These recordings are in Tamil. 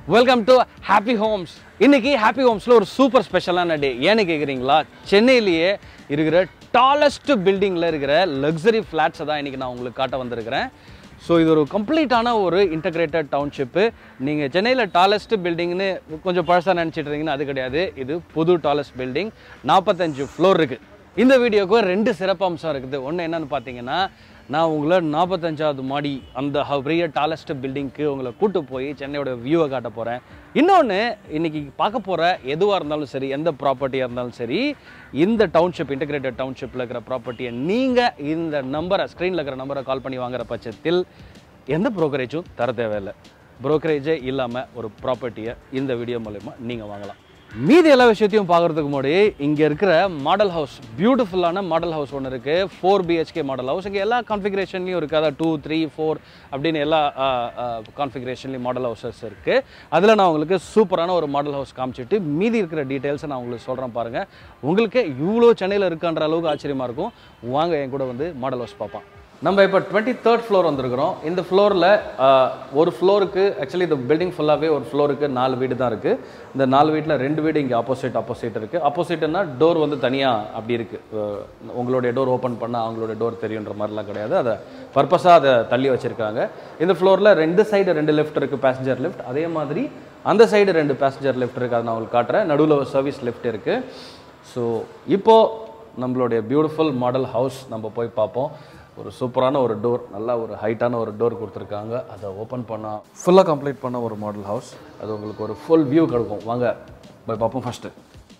வெல்கம் டு ஹாப்பி ஹோம்ஸ் இன்னைக்கு ஹாப்பி ஹோம்ஸில் ஒரு சூப்பர் ஸ்பெஷலான டே ஏன்னு கேட்குறீங்களா சென்னையிலேயே இருக்கிற டாலஸ்ட் பில்டிங்கில் இருக்கிற லக்ஸரி ஃப்ளாட்ஸை தான் இன்னைக்கு நான் உங்களுக்கு காட்ட வந்திருக்கிறேன் ஸோ இது ஒரு கம்ப்ளீட்டான ஒரு இன்டகிரேட்டட் டவுன்ஷிப்பு நீங்கள் சென்னையில் டாலஸ்ட் பில்டிங்னு கொஞ்சம் பழசாக நினச்சிட்டு இருந்தீங்கன்னா அது கிடையாது இது புது டாலஸ்ட் பில்டிங் நாற்பத்தஞ்சு ஃப்ளோர் இருக்குது இந்த வீடியோக்கு ரெண்டு சிறப்பம்சம் இருக்குது ஒன்று என்னன்னு பார்த்தீங்கன்னா நான் உங்களை நாற்பத்தஞ்சாவது மாடி அந்த ஹ- பெரிய டாலஸ்ட் பில்டிங்க்கு உங்களை கூட்டு போய் சென்னையோட வியூவை காட்ட போகிறேன் இன்னொன்று இன்னைக்கு பார்க்க போகிற எதுவாக இருந்தாலும் சரி எந்த ப்ராப்பர்ட்டியாக இருந்தாலும் சரி இந்த டவுன்ஷிப் இன்டகிரேட்டட் டவுன்ஷிப்பில் இருக்கிற ப்ராப்பர்ட்டியை நீங்கள் இந்த நம்பரை ஸ்க்ரீனில் இருக்கிற நம்பரை கால் பண்ணி வாங்குற பட்சத்தில் எந்த ப்ரோக்கரேஜும் தர தேவையில்லை ப்ரோக்கரேஜே இல்லாமல் ஒரு ப்ராப்பர்ட்டியை இந்த வீடியோ மூலயமா நீங்கள் வாங்கலாம் மீதி எல்லா விஷயத்தையும் பார்க்கறதுக்கு முன்னாடி இங்கே இருக்கிற மாடல் ஹவுஸ் பியூட்டிஃபுல்லான மாடல் ஹவுஸ் ஒன்று இருக்குது ஃபோர் பிஹெச்கே மாடல் ஹவுஸ் இங்கே எல்லா கான்ஃபிகரேஷன்லையும் இருக்குது அதாவது டூ த்ரீ ஃபோர் அப்படின்னு எல்லா கான்ஃபிகரேஷன்லையும் மாடல் ஹவுசஸ் இருக்குது அதில் நான் உங்களுக்கு சூப்பரான ஒரு மாடல் ஹவுஸ் காமிச்சிட்டு மீதி இருக்கிற டீட்டெயில்ஸை நான் உங்களுக்கு சொல்கிறேன் பாருங்கள் உங்களுக்கு இவ்வளோ சென்னையில் இருக்கான்ற அளவுக்கு ஆச்சரியமாக இருக்கும் வாங்க என் கூட வந்து மாடல் ஹவுஸ் பார்ப்பான் நம்ம இப்போ டுவெண்ட்டி தேர்ட் ஃப்ளோர் வந்திருக்கிறோம் இந்த ஃப்ளோரில் ஒரு ஃப்ளோருக்கு ஆக்சுவலி இந்த பில்டிங் ஃபுல்லாகவே ஒரு ஃப்ளோருக்கு நாலு வீடு தான் இருக்குது இந்த நாலு வீட்டில் ரெண்டு வீடு இங்கே ஆப்போசிட் ஆப்போசிட் இருக்குது ஆப்போசிட்னா டோர் வந்து தனியாக அப்படி இருக்குது உங்களுடைய டோர் ஓப்பன் பண்ணால் அவங்களுடைய டோர் தெரியுன்ற மாதிரிலாம் கிடையாது அதை பர்பஸாக அதை தள்ளி வச்சுருக்காங்க இந்த ஃப்ளோரில் ரெண்டு சைடு ரெண்டு லெஃப்ட் இருக்குது பேசஞ்சர் லிஃப்ட் அதே மாதிரி அந்த சைடு ரெண்டு பேசஞ்சர் லிஃப்ட் இருக்குது அதை நான் உங்களுக்கு காட்டுறேன் நடுவில் ஒரு சர்வீஸ் லிஃப்ட் இருக்குது ஸோ இப்போது நம்மளுடைய பியூட்டிஃபுல் மாடல் ஹவுஸ் நம்ம போய் பார்ப்போம் ஒரு சூப்பரான ஒரு டோர் நல்ல ஒரு ஹைட்டான ஒரு டோர் கொடுத்துருக்காங்க அதை ஓப்பன் பண்ணால் ஃபுல்லாக கம்ப்ளீட் பண்ண ஒரு மாடல் ஹவுஸ் அது உங்களுக்கு ஒரு ஃபுல் வியூ கிடைக்கும் வாங்க போய் பார்ப்போம் ஃபஸ்ட்டு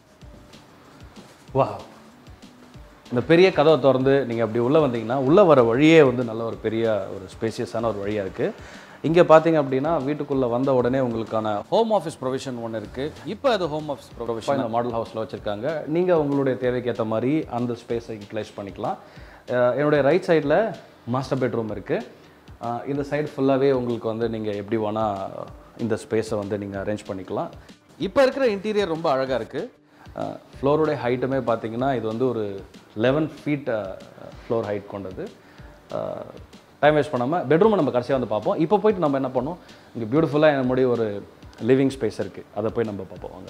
வா இந்த பெரிய கதவை திறந்து நீங்கள் அப்படி உள்ளே வந்தீங்கன்னா உள்ளே வர வழியே வந்து நல்ல ஒரு பெரிய ஒரு ஸ்பேசியஸான ஒரு வழியாக இருக்குது இங்கே பார்த்தீங்க அப்படின்னா வீட்டுக்குள்ளே வந்த உடனே உங்களுக்கான ஹோம் ஆஃபீஸ் ப்ரொவிஷன் ஒன்று இருக்குது இப்போ அது ஹோம் ஆஃபீஸ் ப்ரொவிஷன் இந்த மாடல் ஹவுஸில் வச்சுருக்காங்க நீங்கள் உங்களுடைய தேவைக்கு ஏற்ற மாதிரி அந்த ஸ்பேஸை யூட்டிலைஸ் பண்ணிக்கலாம் அஹ் என்னுடைய ரைட் சைடில் மாஸ்டர் பெட்ரூம் இருக்குது இந்த சைடு ஃபுல்லாகவே உங்களுக்கு வந்து நீங்கள் எப்படி வேணால் இந்த ஸ்பேஸை வந்து நீங்கள் அரேஞ்ச் பண்ணிக்கலாம் இப்போ இருக்கிற இன்டீரியர் ரொம்ப அழகாக இருக்குது ஃப்ளோருடைய ஹைட்டுமே பார்த்தீங்கன்னா இது வந்து ஒரு லெவன் ஃபீட் ஃப்ளோர் ஹைட் கொண்டது டைம் வேஸ்ட் பண்ணாமல் பெட்ரூமை நம்ம கடைசியாக வந்து பார்ப்போம் இப்போ போயிட்டு நம்ம என்ன பண்ணோம் இங்கே பியூட்டிஃபுல்லாக என்னுடைய ஒரு லிவிங் ஸ்பேஸ் இருக்குது அதை போய் நம்ம பார்ப்போம் வாங்க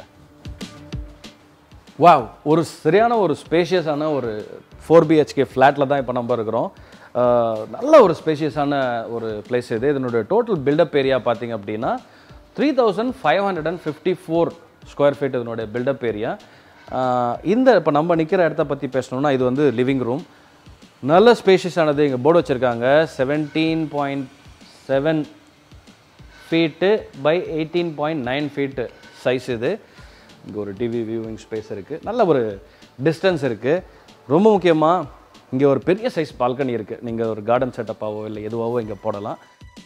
வாவ் ஒரு சரியான ஒரு ஸ்பேஷியஸான ஒரு ஃபோர் பிஹெச்கே ஃப்ளாட்டில் தான் இப்போ நம்ம இருக்கிறோம் அஹ், நல்ல ஒரு ஸ்பேஷியஸான ஒரு பிளேஸ் இது இதனுடைய டோட்டல் பில்டப் ஏரியா பார்த்தீங்க அப்படின்னா three thousand five hundred and fifty four square feet இதனுடைய பில்டப் ஏரியா இந்த இப்போ நம்ம நிற்கிற இடத்த பற்றி பேசணும்னா இது வந்து லிவிங் ரூம் நல்ல ஸ்பேஷியஸானது இங்கே போர்டு வச்சுருக்காங்க seventeen point seven feet by eighteen point nine feet size இது இங்கே ஒரு டிவி வியூவிங் ஸ்பேஸ் இருக்குது நல்ல ஒரு டிஸ்டன்ஸ் இருக்குது ரொம்ப முக்கியமாக இங்கே ஒரு பெரிய சைஸ் பால்கனி இருக்குது நீங்கள் ஒரு கார்டன் செட்டப்பாவோ இல்லை எதுவாவோ இங்கே போடலாம்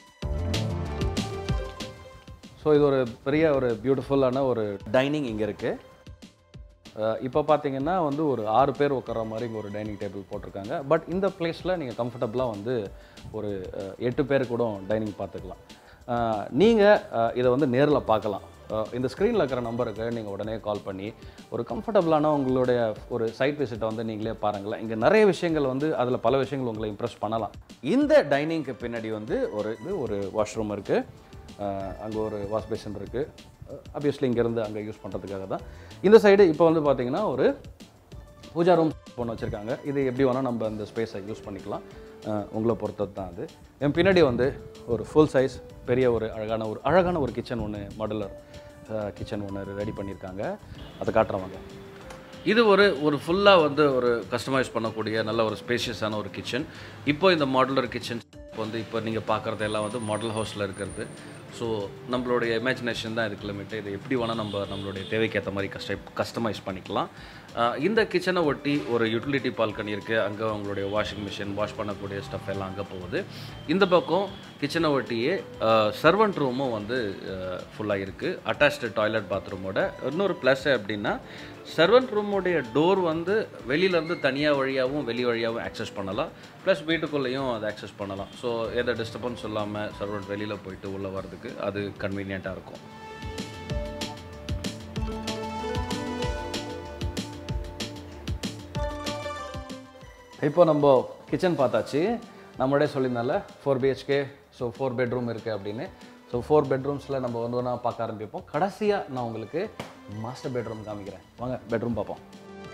ஸோ இது ஒரு பெரிய ஒரு பியூட்டிஃபுல்லான ஒரு டைனிங் இங்கே இருக்குது இப்போ பார்த்தீங்கன்னா வந்து ஒரு ஆறு பேர் உட்கார மாதிரி இங்கே ஒரு டைனிங் டேபிள் போட்டிருக்காங்க பட் இந்த பிளேஸில் நீங்கள் கம்ஃபர்டபுளாக வந்து ஒரு அஹ், எட்டு பேர் கூட டைனிங் பார்த்துக்கலாம் நீங்கள் இதை வந்து நேரில் பார்க்கலாம் அஹ், இந்த ஸ்க்ரீனில் இருக்கிற நம்பருக்கு நீங்கள் உடனே கால் பண்ணி ஒரு கம்ஃபர்டபுளான உங்களுடைய ஒரு சைட் விசிட்டை வந்து நீங்களே பாருங்களேன் இங்கே நிறைய விஷயங்கள் வந்து அதில் பல விஷயங்கள் உங்களை இம்ப்ரெஸ் பண்ணலாம் இந்த டைனிங்க்கு பின்னாடி வந்து ஒரு இது ஒரு வாஷ்ரூம் இருக்குது அங்கே ஒரு வாஷ் பேஷன் இருக்குது அப்வியஸ்லி இங்கேருந்து அங்கே யூஸ் பண்ணுறதுக்காக தான் இந்த சைடு இப்போ வந்து பார்த்தீங்கன்னா ஒரு பூஜா ரூம் ஒன்று வச்சுருக்காங்க இது எப்படி வேணால் நம்ம அந்த ஸ்பேஸை யூஸ் பண்ணிக்கலாம் அஹ் உங்களை பொறுத்தது தான் அது என் பின்னாடி வந்து ஒரு ஃபுல் சைஸ் பெரிய ஒரு அழகான ஒரு அழகான ஒரு கிச்சன் ஒன்று மாடுலர் கிச்சன் ஒன்று ரெடி பண்ணியிருக்காங்க அதை காட்டுறவங்க இது ஒரு ஒரு ஃபுல்லாக வந்து ஒரு கஸ்டமைஸ் பண்ணக்கூடிய நல்ல ஒரு ஸ்பேஷியஸான ஒரு கிச்சன் இப்போ இந்த மாடுலர் கிச்சன் வந்து இப்போ நீங்கள் பார்க்குறது எல்லாம் வந்து மாடல் ஹவுஸில் இருக்கிறது ஸோ நம்மளுடைய இமேஜினேஷன் தான் இதுக்கு லிமிட்டு இது எப்படி வேணால் நம்ம நம்மளுடைய தேவைக்கு ஏற்ற மாதிரி கஸ்ட கஸ்டமைஸ் பண்ணிக்கலாம் ஆஹ் இந்த கிச்சனை ஒட்டி ஒரு யூட்டிலிட்டி பால்கனி இருக்குது அங்கே உங்களுடைய வாஷிங் மிஷின் வாஷ் பண்ணக்கூடிய ஸ்டஃப் எல்லாம் அங்கே போகுது இந்த பக்கம் கிச்சனை ஒட்டியே சர்வன்ட் ரூமும் வந்து ஃபுல்லாக இருக்குது அட்டாச்டு டாய்லெட் பாத்ரூமோட இன்னொரு ப்ளஸ் அப்படின்னா சர்வன்ட் ரூமுடைய டோர் வந்து வெளியிலேருந்து தனியாக வழியாகவும் வெளி வழியாகவும் ஆக்சஸ் பண்ணலாம் ப்ளஸ் வீட்டுக்குள்ளேயும் அதை ஆக்சஸ் பண்ணலாம் ஸோ எந்த டிஸ்டர்பன்ஸ் இல்லாமல் சர்வன்ட் வெளியில் போயிட்டு உள்ளே வர்றதுக்கு அது கன்வீனியண்ட்டாக இருக்கும் இப்போ நம்ம கிச்சன் பார்த்தாச்சு நம்மளே சொல்லியிருந்தால four BHK so four bedroom இருக்குது அப்படின்னு ஸோ ஃபோர் பெட்ரூம்ஸில் நம்ம வந்து ஒன்றா பார்க்க ஆரம்பிப்போம் கடைசியாக நான் உங்களுக்கு மாஸ்டர் பெட்ரூம் காமிக்கிறேன் வாங்க பெட்ரூம் பார்ப்போம்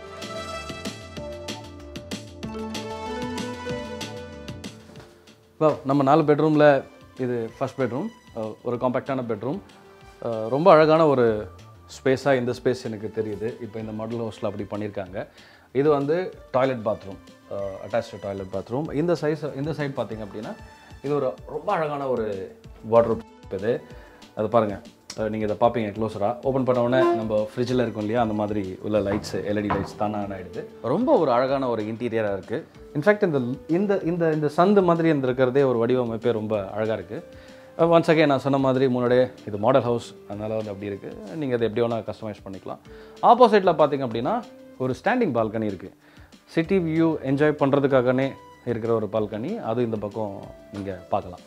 இப்போ நம்ம நாலு பெட்ரூமில் இது ஃபர்ஸ்ட் பெட்ரூம் ஒரு காம்பேக்டான பெட்ரூம் ரொம்ப அழகான ஒரு ஸ்பேஸாக இந்த ஸ்பேஸ் எனக்கு தெரியுது இப்போ இந்த மாடல் ஹவுஸில் அப்படி பண்ணியிருக்காங்க இது வந்து toilet bathroom attach toilet bathroom இந்த சைஸ் இந்த சைட் பார்த்தீங்க அப்படின்னா இது ஒரு ரொம்ப அழகான ஒரு வாட்ரூப் இது அது பாருங்கள் நீங்கள் இதை பார்ப்பீங்க க்ளோஸராக ஓப்பன் பண்ண உடனே நம்ம ஃப்ரிட்ஜில் இருக்கும் இல்லையா அந்த மாதிரி உள்ள லைட்ஸ் எல்இடி லைட்ஸ் தானே ஆகிடுது ரொம்ப ஒரு அழகான ஒரு இன்டீரியராக இருக்குது இன்ஃபேக்ட் இந்த இந்த இந்த இந்த சந்து மாதிரி இந்த இருக்கிறதே ஒரு வடிவமைப்பே ரொம்ப அழகாக இருக்குது ஒன்ஸ் அகே நான் சொன்ன மாதிரி முன்னாடியே இது மாடல் ஹவுஸ் அதனால் வந்து அப்படி இருக்குது நீங்கள் அதை எப்படி வேணால் கஸ்டமைஸ் பண்ணிக்கலாம் ஆப்போசிட்டில் பார்த்தீங்க அப்படின்னா ஒரு ஸ்டாண்டிங் பால்கனி இருக்குது சிட்டி வியூ என்ஜாய் பண்ணுறதுக்காகனே இருக்கிற ஒரு பால்கனி அது இந்த பக்கம் நீங்கள் பார்க்கலாம்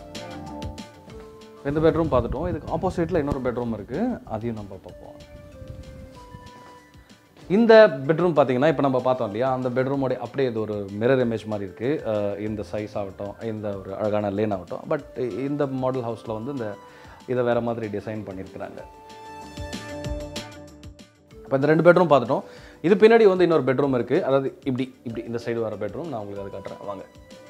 இந்த பெட்ரூம் பார்த்துட்டோம் இதுக்கு ஆப்போசிட்டில் இன்னொரு பெட்ரூம் இருக்குது அதையும் நம்ம பார்ப்போம் இந்த பெட்ரூம் பார்த்தீங்கன்னா இப்போ நம்ம பார்த்தோம் இல்லையா அந்த பெட்ரூமோட அப்படியே இது ஒரு மிரர் இமேஜ் மாதிரி இருக்குது இந்த சைஸ் ஆகட்டும் இந்த ஒரு அழகான லேன் ஆகட்டும் பட் இந்த மாடல் ஹவுஸில் வந்து இந்த இதை வேறு மாதிரி டிசைன் பண்ணியிருக்கிறாங்க இப்போ இந்த ரெண்டு பெட்ரூம் பார்த்துட்டோம் இது பின்னாடி வந்து இன்னொரு பெட்ரூம் இருக்குது அதாவது இப்படி இப்படி இந்த சைடு வர பெட்ரூம் நான் உங்களுக்கு அதை காட்டுறேன் வாங்க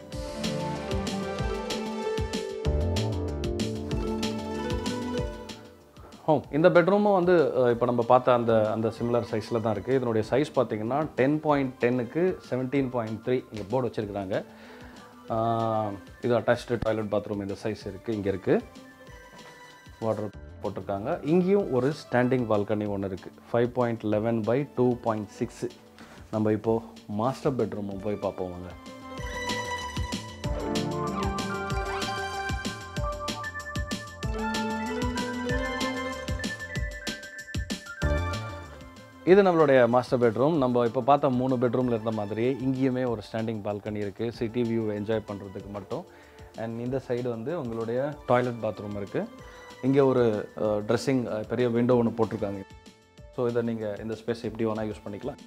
ஹோம் இந்த பெட்ரூமும் வந்து இப்போ நம்ம பார்த்த அந்த அந்த சிமிலர் சைஸில் தான் இருக்குது இதனுடைய சைஸ் பார்த்தீங்கன்னா டென் பாயிண்ட் டென்னுக்கு செவன்டீன் பாயிண்ட் த்ரீ இங்கே போர்டு வச்சுருக்குறாங்க இது அட்டாச்சு டாய்லெட் பாத்ரூம் இந்த சைஸ் இருக்குது இங்கே இருக்குது வாட்டர் போட்டிருக்காங்க இங்கேயும் ஒரு ஸ்டாண்டிங் பால்கனி ஒன்று இருக்குது five point eleven by two point six நம்ம இப்போது மாஸ்டர் பெட்ரூமும் போய் பார்ப்போம் வாங்க இது நம்மளுடைய மாஸ்டர் பெட்ரூம் நம்ம இப்போ பார்த்த மூணு பெட்ரூமில் இருந்த மாதிரி இங்கேயுமே ஒரு ஸ்டாண்டிங் பால்கனி இருக்குது சிட்டி வியூ என்ஜாய் பண்ணுறதுக்கு மட்டும் அண்ட் இந்த சைடு வந்து உங்களுடைய டாய்லெட் பாத்ரூம் இருக்குது இங்கே ஒரு ட்ரெஸ்ஸிங் பெரிய விண்டோ ஒன்று போட்டிருக்காங்க ஸோ இதை நீங்கள் இந்த ஸ்பேஸ் எப்படி வேணால் யூஸ் பண்ணிக்கலாம்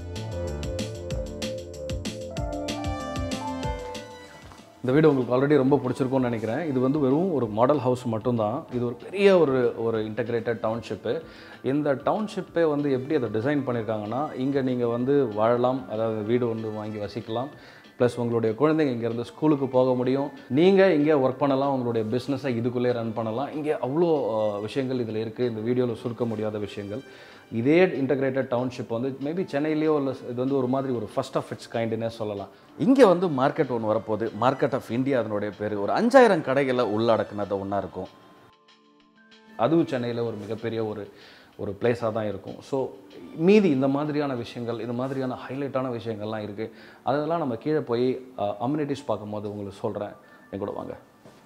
இந்த வீடு உங்களுக்கு ஆல்ரெடி ரொம்ப பிடிச்சிருக்கும்னு நினைக்கிறேன் இது வந்து வெறும் ஒரு மாடல் ஹவுஸ் மட்டும்தான் இது ஒரு பெரிய ஒரு ஒரு இன்டகிரேட்டட் டவுன்ஷிப்பு இந்த டவுன்ஷிப்பே வந்து எப்படி அதை டிசைன் பண்ணியிருக்காங்கன்னா இங்கே நீங்கள் வந்து வாழலாம் அதாவது வீடு வந்து வாங்கி வசிக்கலாம் ப்ளஸ் உங்களுடைய குழந்தைங்க இங்கேருந்து ஸ்கூலுக்கு போக முடியும் நீங்கள் இங்கே ஒர்க் பண்ணலாம் உங்களுடைய பிஸ்னஸை இதுக்குள்ளே ரன் பண்ணலாம் இங்கே அவ்வளோ அஹ், விஷயங்கள் இதில் இருக்குது இந்த வீடியோவில் சுருக்க முடியாத விஷயங்கள் இதே இன்டகிரேட்டட் டவுன்ஷிப் வந்து மேபி சென்னையிலேயோ இல்லை இது வந்து ஒரு மாதிரி ஒரு ஃபர்ஸ்ட் ஆஃப் இட்ஸ் கைண்டுன்னே சொல்லலாம் இங்கே வந்து மார்க்கெட் ஒன்று வரப்போகுது மார்க்கெட் ஆஃப் இந்தியா அதனுடைய பேர் ஒரு அஞ்சாயிரம் கடைகளை உள்ளடக்குனது ஒன்றா இருக்கும் அதுவும் சென்னையில் ஒரு மிகப்பெரிய ஒரு ஒரு பிளேஸாக தான் இருக்கும் ஸோ மீதி இந்த மாதிரியான விஷயங்கள் இந்த மாதிரியான ஹைலைட்டான விஷயங்கள்லாம் இருக்குது அதெல்லாம் நம்ம கீழே போய் அம்யூனிட்டிஸ் பார்க்கும்போது உங்களுக்கு சொல்கிறேன் என் கூட வாங்க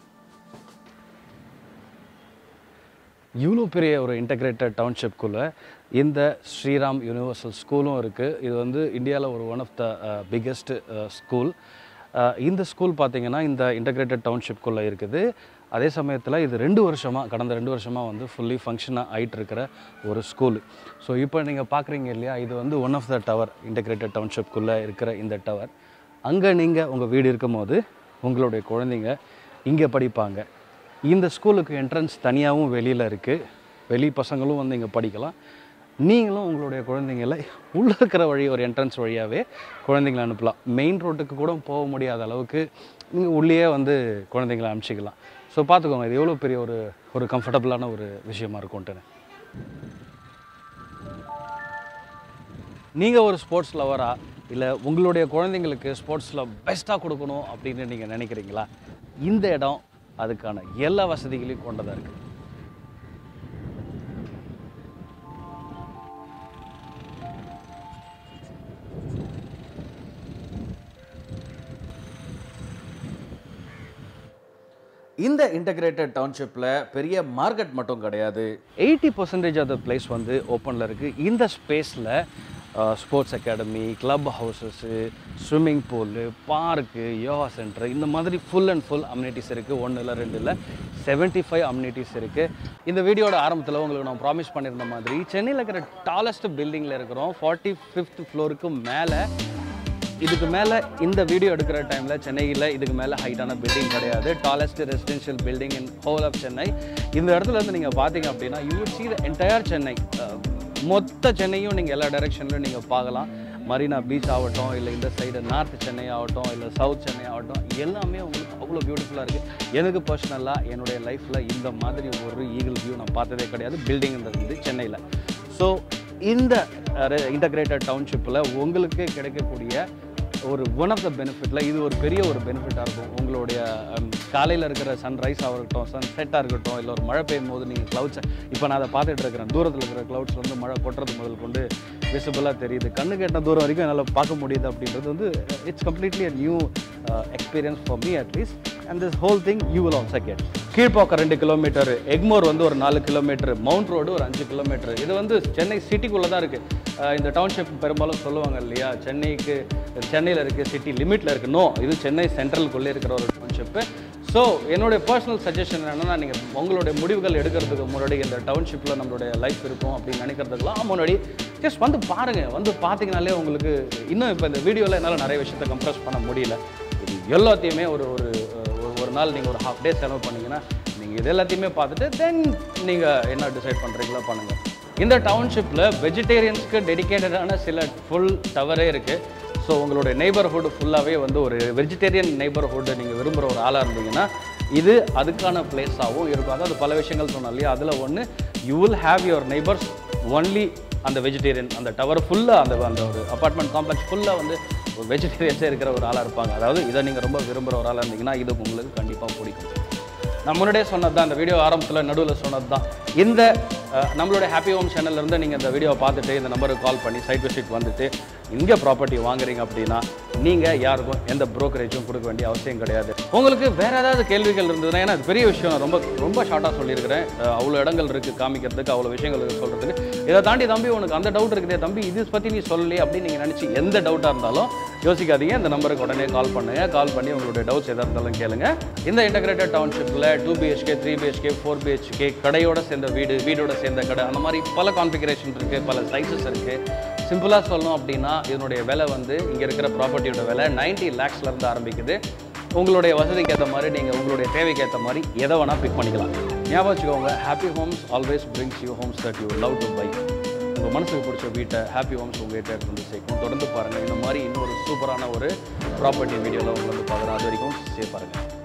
இவ்வளோ பெரிய ஒரு இன்டகிரேட்டட் டவுன்ஷிப்குள்ளே இந்த ஸ்ரீராம் யூனிவர்சல் ஸ்கூலும் இருக்குது இது வந்து இந்தியாவில் ஒரு one of the biggest school இந்த ஸ்கூல் பார்த்தீங்கன்னா இந்த இன்டகிரேட்டட் டவுன்ஷிப்குள்ளே இருக்குது அதே சமயத்தில் இது ரெண்டு வருஷமாக கடந்த ரெண்டு வருஷமாக வந்து ஃபுல்லி ஃபங்க்ஷனாக ஆயிட்டு இருக்கிற ஒரு ஸ்கூல் ஸோ இப்போ நீங்கள் பார்க்குறீங்க இல்லையா இது வந்து one of the tower integrated டவுன்ஷிப்குள்ளே இருக்கிற இந்த டவர் அங்கே நீங்கள் உங்கள் வீடு இருக்கும்போது உங்களுடைய குழந்தைங்க இங்கே படிப்பாங்க இந்த ஸ்கூலுக்கு என்ட்ரன்ஸ் தனியாகவும் வெளியில் இருக்குது வெளி பசங்களும் வந்து இங்கே படிக்கலாம் நீங்களும் உங்களுடைய குழந்தைங்கள உள்ளே இருக்கிற வழி ஒரு என்ட்ரன்ஸ் வழியாகவே குழந்தைங்கள அனுப்பலாம் மெயின் ரோட்டுக்கு கூட போக முடியாத அளவுக்கு நீங்கள் உள்ளேயே வந்து குழந்தைங்கள அனுப்பிச்சிக்கலாம் ஸோ பார்த்துக்கோங்க இது எவ்வளோ பெரிய ஒரு ஒரு கம்ஃபர்டபுளான ஒரு விஷயமா இருக்கும்ன்ட்டு நீங்கள் ஒரு ஸ்போர்ட்ஸ் லவரா இல்லை உங்களுடைய குழந்தைங்களுக்கு ஸ்போர்ட்ஸில் பெஸ்ட்டாக கொடுக்கணும் அப்படின்னு நீங்கள் நினைக்கிறீங்களா இந்த இடம் அதுக்கான எல்லா வசதிகளையும் கொண்டதாக இருக்குது இந்த இன்டகிரேட்டட் டவுன்ஷிப்பில் பெரிய மார்க்கெட் மட்டும் கிடையாது eighty percentage of the place வந்து ஓப்பனில் இருக்குது இந்த ஸ்பேஸில் sports academy club houses swimming pool park yoga centre இந்த மாதிரி ஃபுல் அண்ட் ஃபுல் அம்யூனிட்டிஸ் இருக்குது ஒன்று இல்லை ரெண்டு இல்லை செவன்ட்டி ஃபைவ் அம்யூனிட்டிஸ் இருக்குது இந்த வீடியோட ஆரம்பத்தில் உங்களுக்கு நான் ப்ராமிஸ் பண்ணியிருந்த மாதிரி சென்னையில் இருக்கிற டாலஸ்ட் பில்டிங்கில் இருக்கிறோம் ஃபார்ட்டி ஃபிஃப்த் ஃப்ளோருக்கு மேலே இதுக்கு மேலே இந்த வீடியோ எடுக்கிற டைமில் சென்னையில் இதுக்கு மேலே ஹைட்டான பில்டிங் கிடையாது tallest residential building in whole of Chennai இந்த இடத்துல இருந்து நீங்கள் பார்த்தீங்க அப்படின்னா you would see the entire Chennai ah, மொத்த சென்னையும் நீங்கள் எல்லா டைரெக்ஷன்லையும் நீங்கள் பார்க்கலாம் மரீனா பீச் ஆகட்டும் இல்லை இந்த சைடு நார்த் சென்னை ஆகட்டும் இல்லை சவுத் சென்னை ஆகட்டும் எல்லாமே உங்களுக்கு அவ்வளோ பியூட்டிஃபுல்லாக இருக்குது எனக்கு பர்சனலாக என்னுடைய லைஃப்பில் இந்த மாதிரி ஒரு ஈகிள் வியூ நான் பார்த்ததே கிடையாது பில்டிங்ன்றது சென்னையில் ஸோ இந்த இன்டகிரேட்டட் டவுன்ஷிப்பில் உங்களுக்கு கிடைக்கக்கூடிய ஒரு ஒன் ஆஃப் த பெனிஃபிட்டில் இது ஒரு பெரிய ஒரு பெனிஃபிட்டாக இருக்கும் உங்களுடைய காலையில் இருக்கிற சன்ரைஸ் ஆகட்டும் சன் செட்டாக இருக்கட்டும் இல்லை ஒரு மழை பெய்யும் போது நீங்கள் க்ளவுட்ஸை இப்போ நான் அதை பார்த்துட்டு இருக்கிறேன் தூரத்தில் இருக்கிற க்ளவுட்ஸ் வந்து மழை கொட்டுறது முதல் கொண்டு விசிபிளாக தெரியுது கண்ணு கேட்ட தூரம் வரைக்கும் என்னால் பார்க்க முடியுது அப்படின்றது வந்து it's completely a new experience for me at least and this whole thing you will also get Kilpauk ரெண்டு கிலோமீட்டர் எக்மோர் வந்து ஒரு நாலு கிலோமீட்டர் மவுண்ட் ரோடு ஒரு அஞ்சு கிலோமீட்டர் இது வந்து சென்னை சிட்டிக்குள்ளே தான் இருக்குது இந்த டவுன்ஷிப் பெரும்பாலும் சொல்லுவாங்க இல்லையா சென்னைக்கு சென்னையில் இருக்குது சிட்டி லிமிட்டில் இருக்குது நோ இது சென்னை சென்ட்ரலுக்குள்ளே இருக்கிற ஒரு டவுன்ஷிப்பு ஸோ என்னுடைய பர்சனல் சஜஷன் என்னென்னா நீங்கள் உங்களுடைய முடிவுகள் எடுக்கிறதுக்கு முன்னாடி இந்த டவுன்ஷிப்பில் நம்மளுடைய லைஃப் இருக்கும் அப்படின்னு நினைக்கிறதுக்கெல்லாம் முன்னாடி ஜஸ்ட் வந்து பாருங்கள் வந்து பார்த்தீங்கனாலே உங்களுக்கு இன்னும் இப்போ இந்த வீடியோவில் என்னால் நிறைய விஷயத்தை கம்ப்ரஸ் பண்ண முடியல இது எல்லாத்தையுமே ஒரு ஒரு ஒரு- ஒரு நாள் நீங்கள் ஒரு ஹாஃப் டே செலவு பண்ணீங்கன்னா நீங்கள் இது எல்லாத்தையுமே பார்த்துட்டு தென் நீங்கள் என்ன டிசைட் பண்ணுறீங்களோ பண்ணுங்கள் இந்த டவுன்ஷிப்பில் வெஜிடேரியன்ஸ்க்கு டெடிகேட்டடான சில ஃபுல் டவரே இருக்குது ஸோ உங்களுடைய நெய்பர்ஹுட் ஃபுல்லாகவே வந்து ஒரு வெஜிடேரியன் நெய்பர்ஹுட் நீங்கள் விரும்புகிற ஒரு ஆளாக இருந்தீங்கன்னா இது அதுக்கான பிளேஸாகவும் இருக்கும் அதாவது பல விஷயங்கள் சொன்னோம் இல்லையா அதில் ஒன்று you will have your neighbours only அந்த வெஜிடேரியன் அந்த டவர் ஃபுல்லாக அந்த அந்த ஒரு அப்பார்ட்மெண்ட் காம்ப்ளெக்ஸ் ஃபுல்லாக வந்து ஒரு வெஜிடேரியன்ஸே இருக்கிற ஒரு ஆளாக இருப்பாங்க அதாவது இதை நீங்கள் ரொம்ப விரும்புகிற ஒரு ஆளாக இருந்தீங்கன்னா இது உங்களுக்கு கண்டிப்பாக பிடிக்கும் நான் முன்னாடியே சொன்னது தான் இந்த வீடியோ ஆரம்பத்தில் நடுவில் சொன்னது தான் இந்த அஹ், நம்மளுடைய ஹாப்பி ஹோம் சேனல்லேருந்து நீங்கள் இந்த வீடியோவை பார்த்துட்டு இந்த நம்பருக்கு கால் பண்ணி சைட் விசிட் வந்துட்டு இங்கே ப்ராப்பர்ட்டி வாங்குறீங்க அப்படின்னா நீங்கள் யாருக்கும் எந்த ப்ரோக்கரேஜும் கொடுக்க வேண்டிய அவசியம் கிடையாது உங்களுக்கு வேறு ஏதாவது கேள்விகள் இருந்ததுன்னா ஏன்னா அது பெரிய விஷயம் ரொம்ப ரொம்ப ஷார்ட்டாக சொல்லியிருக்கிறேன் அஹ், அவ்வளோ இடங்கள் இருக்குது காமிக்கிறதுக்கு அவ்வளோ விஷயங்கள் இருக்குது சொல்கிறதுக்கு இதை தாண்டி தம்பி உனக்கு அந்த டவுட் இருக்குதே தம்பி இது பற்றி நீ சொல்லலையே அப்படின்னு நீங்கள் நினச்சி எந்த டவுட்டாக இருந்தாலும் யோசிக்காதீங்க இந்த நம்பருக்கு உடனே கால் பண்ணுங்க கால் பண்ணி உங்களுடைய டவுட்ஸ் எதாக இருந்தாலும் கேளுங்க இந்த இன்டகிரேட்டட் டவுன்ஷிப்பில் two BHK three BHK four BHK கடையோட சேர்ந்த வீடு வீடோட சேர்ந்த கடை அந்த மாதிரி பல கான்ஃபிகரேஷன் இருக்குது பல சைஸஸ் இருக்குது சிம்பிளாக சொல்லணும் அப்படின்னா இதனுடைய விலை வந்து இங்கே இருக்கிற ப்ராப்பர்ட்டியோட விலை 90 லேக்ஸ்ல இருந்து ஆரம்பிக்குது உங்களுடைய வசதிக்கு ஏற்ற மாதிரி நீங்கள் உங்களுடைய தேவைக்கு ஏற்ற மாதிரி எதை வேணால் பிக் பண்ணிக்கலாம் ஞாபகம் வச்சுக்கோங்க happy homes always brings you homes that you love to buy உங்கள் மனசுக்கு பிடிச்ச வீட்டை ஹாப்பி ஹோம்ஸ் உங்கள்கிட்ட எடுத்து வந்து சேர்க்கும் தொடர்ந்து பாருங்கள் இந்த மாதிரி இன்னொரு சூப்பரான ஒரு ப்ராப்பர்ட்டி வீடியோவில் உங்களை வந்து பார்க்குறேன் அது வரைக்கும் சேஃப் பாருங்கள்